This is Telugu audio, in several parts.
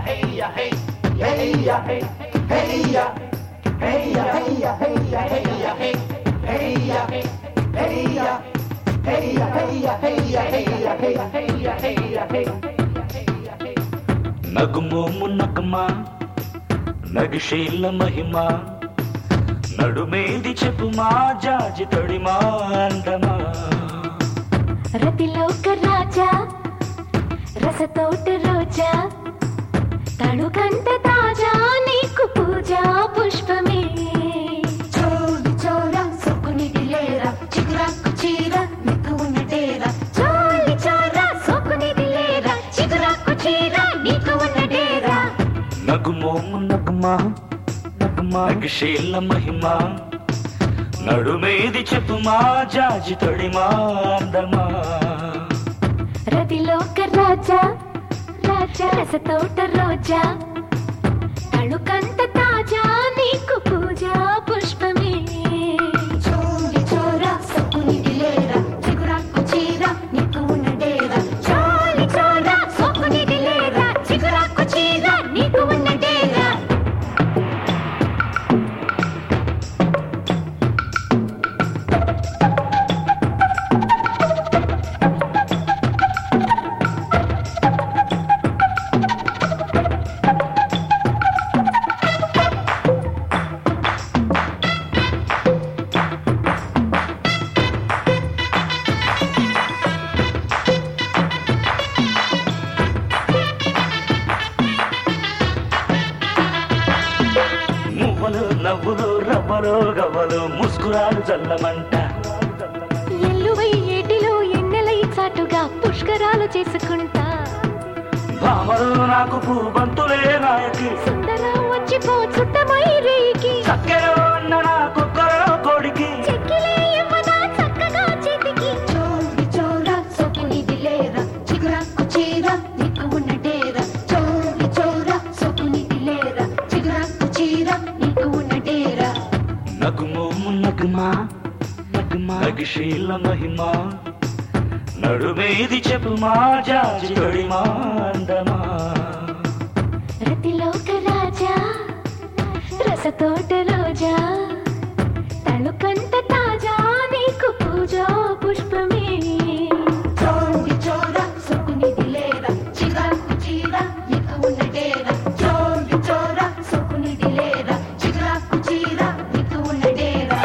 నగుమోము నగమా నగిశీల మహిమ నడుమేది చెప్పుమా జాజి తొడిమా అందమా రతిలోక రాజా రసతోట రోజా తడుకంట తాజా నీకు పూజా పుష్పమే చోలి చోర సొక్కునిది లేరా చిగురాకు చీర నీకు ఉన్న డేరా చోలి చోర సోకునిది లేరా చిగురాకు చీర నీకు ఉన్న డేరా నగుమోము నగమా నగమా నగిశీల మహిమ నడుమేది చెప్పుమా జాజి తొడిమా అందమా రతిలోక రాజా రాజా రసతోట రోజా తడుకంట తాజా నీకు పూజా పుష్పమే చోలి చోర సొక్కునిది లేరా చిగురాకు చీర నీకు ఉన్న డేరా చోలి చోర సోకునిది లేరా చిగురాకు చీర నీకు ఉన్న డేరా మువ్వలు నవ్వులు రవ్వలు గవ్వలు ముస్కురాలు చల్లమంట ఎల్లువై ఏటిలో ఎన్నెలై చాటుగా పుష్కరాలు చేసుకుంటా భామలు నాకు పూబంతులే నాయకి సుందర వచ్చిపో చుట్టమై రేయికి చక్కెర అన్న నా కుక్కరో కొడికి చెక్కిలే యవ్వన చక్కగా చేతికి చోలి చోర సొక్కునిది లేరా చిగురాకు చీర నీకు ఉన్న డేరా చోలి చోర సొక్కునిది లేరా చిగురాకు చీర నీకు ఉన్న డేరా నగుమోము నగుమా నగుమా నగిశీల మహిమ నడుమేది చెప్పుమా జాజి తొడిమా అందమా రతిలోక రాజా రసతోట రోజా తణుకంట తాజా నీకు పూజా పుష్పమే చోలి చోర సొక్కునిది లేరా చిగురాకు చీర నీకు ఉన్న డేరా చోలి చోర సొక్కునిది లేరా చిగురాకు చీర నీకు ఉన్న డేరా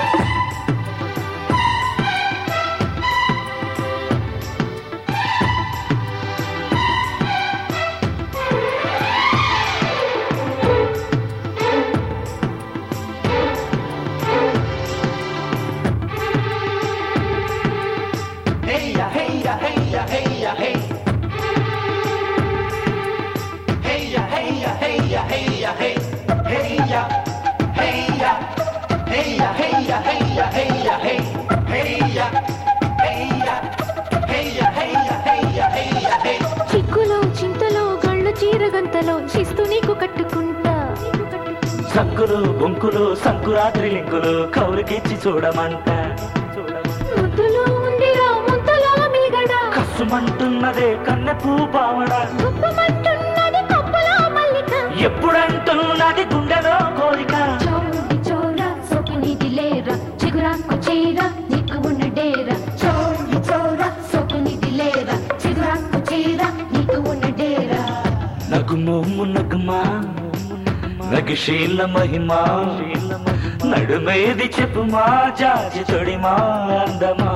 చిక్కులో చింతలో గళ్ళు చీరగంతలో శిస్తు నీకు కట్టుకుంటా సంకులు బొంకులు సంకురాత్రి లింకులు కౌలుకిచ్చి చూడమంట ముద్దులో ఉందిరా ముద్దలో మిగడా కసుమంటున్నదే కన్నెపూ పావడ గుప్పమంటున్నది కొప్పలో మల్లిక ఎప్పుడంటున్నది గుండెలో కోరిక చోలి చోర సొక్కునిది లేరా చిగురాకు చీర నీకు ఉన్న డేరా చోలి చోర సొక్కునిది లేరా చిగురాకు చీర నీకు ఉన్న డేరా నగుమోము నగుమా నగిశీల మహిమ నడుమేది చెప్పుమా జాజి తొడిమా అందమా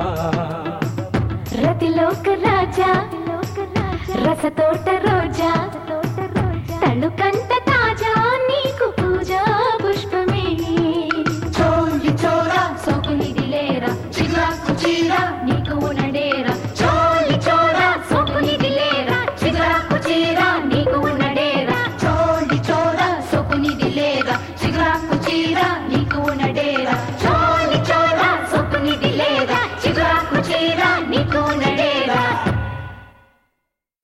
రతిలోక రాజా రసతోట రోజా తణుకంట తాజా నీకు పూజా పుష్పమే చోలి చోర సొక్కునిది లేరా చిగురాకు చీర నీకు ఉన్న డేరా చోలి చోర సొక్కునిది లేరా చిగురాకు చీర నీకు ఉన్న డేరా చోలి చోర సొక్కునిది లేరా చిగురాకు చీర